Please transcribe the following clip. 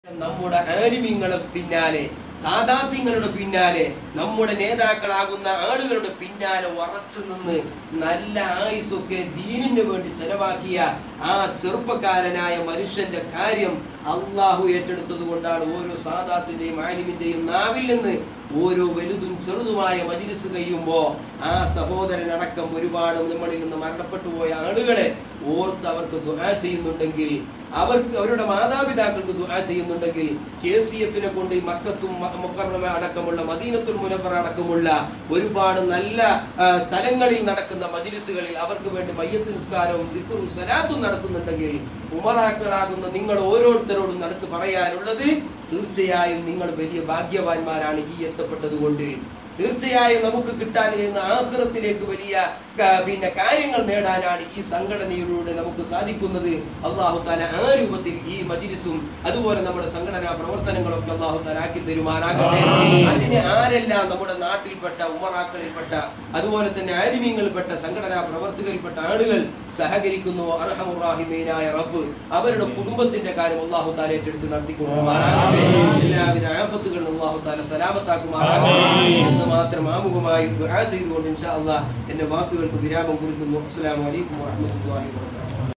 നമ്മുടെ ആലിമ്യങ്ങളെ പിന്നാലെ സാദാത്യങ്ങളുടെ പിന്നാലെ നമ്മുടെ നേതാക്കളാകുന്ന ആളുകളുടെ പിന്നാലെ ഉറച്ചു നിന്ന് നല്ല ആയുസൊക്കെ ദീനിന് വേണ്ടി ചെലവാക്കിയ ആ ചെറുപ്പക്കാരനായ മനുഷ്യന്റെ കാര്യം അള്ളാഹു ഏറ്റെടുത്തത് കൊണ്ടാണ് ഓരോ സാദാത്തിന്റെയും ആലിമിന്റെയും നാവിൽ നിന്ന് ഓരോ വലുതും ചെറുതുമായ മജിലിസ് കഴിയുമ്പോ ആ സഹോദരൻ അടക്കം ഒരുപാട് നമ്മളിൽ നിന്ന് മരണപ്പെട്ടു പോയ ആളുകളെ ഓർത്ത് അവർക്ക് ദുആ ചെയ്യുന്നുണ്ടെങ്കിൽ അവർക്ക് അവരുടെ മാതാപിതാക്കൾക്ക് ദുആ ചെയ്യുന്നുണ്ടെങ്കിൽ കെ സി എഫിനെ കൊണ്ട് ഈ മക്കത്തും മ- മുക്കറമ അടക്കമുള്ള മദീനത്തുൽ മുനവറ അടക്കമുള്ള ഒരുപാട് നല്ല ആ, സ്ഥലങ്ങളിൽ നടക്കുന്ന മജിലിസുകളിൽ അവർക്ക് വേണ്ടി മയ്യത്ത് നിസ്കാരവും ദിക്റും സലാത്തും നടത്തുന്നുണ്ടെങ്കിൽ ഉമറാക്കളാകുന്ന നിങ്ങൾ ഓരോരുത്തരോടും നടക്ക് പറയാനുള്ളത് തീർച്ചയായും നിങ്ങൾ വലിയ ഭാഗ്യവാന്മാരാണ് ഈ എത്തപ്പെട്ടത് കൊണ്ട് തീർച്ചയായും നമുക്ക് കിട്ടാൻ കഴിയുന്ന ആഹ്റത്തിലേക്ക് വലിയ ക- പിന്നെ കാര്യങ്ങൾ നേടാനാണ് ഈ സംഘടനയിലൂടെ നമുക്ക് സാധിക്കുന്നത് അള്ളാഹു താല ആ രൂപത്തിൽ ഈ മജിലിസും അതുപോലെ നമ്മുടെ സംഘടനാ പ്രവർത്തനങ്ങളൊക്കെ അള്ളാഹു താല ആക്കി തരുമാറാകട്ടെ അതിന് ആരെല്ലാം നമ്മുടെ നാട്ടിൽപ്പെട്ട ഉമറാക്കളിൽപ്പെട്ട അതുപോലെ തന്നെ ആലിമീങ്ങളിൽപ്പെട്ട സംഘടനാ പ്രവർത്തകരിൽപ്പെട്ട ആളുകൾ സഹകരിക്കുന്നു അർഹമുറാഹിമീനായ റബ്ബ് അവരുടെ കുടുംബത്തിന്റെ കാര്യം അള്ളാഹു താല ഏറ്റെടുത്ത് നടത്തി കൊടുക്കുമാറാകട്ടെ എല്ലാവിധ ആഫത്തുകളും അള്ളാഹു താല സലാമത്താക്കുമാറാകട്ടെ എന്ന് മാത്രം ആമുഖമായി ദുആ ചെയ്തുകൊണ്ട് ഇൻഷാ അള്ളാഹ് എന്റെ വാക്കുകൾക്ക് വിരാമം കുറിക്കുന്നു അസ്സലാമു അലൈക്കും വറഹ്മത്തുള്ളാഹി വബറകാതുഹു